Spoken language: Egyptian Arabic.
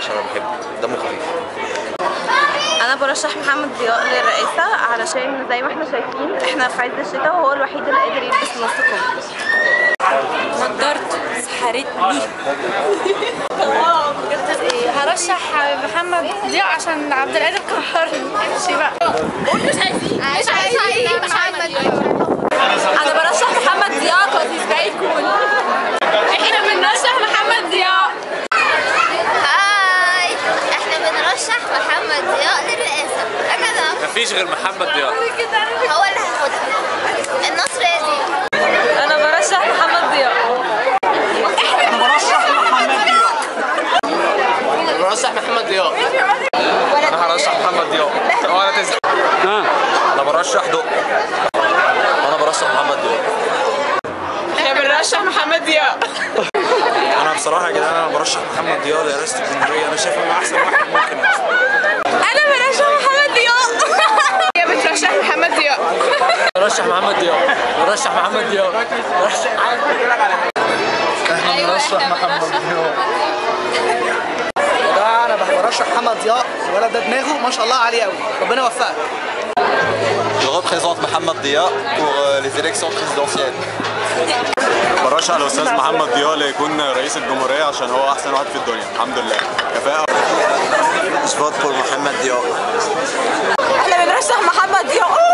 عشان انا بحبه دمه خفيف انا برشح محمد ضياء للرئاسه علشان زي ما احنا شايفين احنا في عز الشتاء وهو الوحيد اللي قادر يلبس نص كم نضارته سحرتني هرشح محمد ضياء عشان عبد القادر قهرني امشي بقى مش عايزين محمد انا برشح محمد ضياء كويس ازاي يكون احنا بنرشح محمد ضياء هاي احنا بنرشح محمد ضياء للرئاسة هكذا مفيش غير محمد ضياء هو اللي هياخدها النصر دي انا برشح محمد ضياء برشح محمد ضياء انا هرشح محمد ضياء ولا تزعل انا برشح دق انا برشح محمد ضياء احنا بنرشح محمد ضياء انا بصراحه يا جدعان انا برشح محمد ضياء لرئاسه الجمهوريه انا شايف انه احسن واحد ممكن يحصل انا برشح محمد ضياء هي بترشح محمد ضياء برشح محمد ضياء برشح محمد ضياء احنا بنرشح محمد ضياء ده انا برشح محمد ضياء الولد ده دماغه ما شاء الله عليه قوي ربنا يوفقك Je représente Mohamed Dia pour euh, les élections présidentielles. برشح الاستاذ محمد ضياء ليكون رئيس الجمهوريه عشان هو احسن واحد في الدنيا الحمد لله كفاءه Je vote pour Mohamed Dia. احنا بنرشح محمد ضياء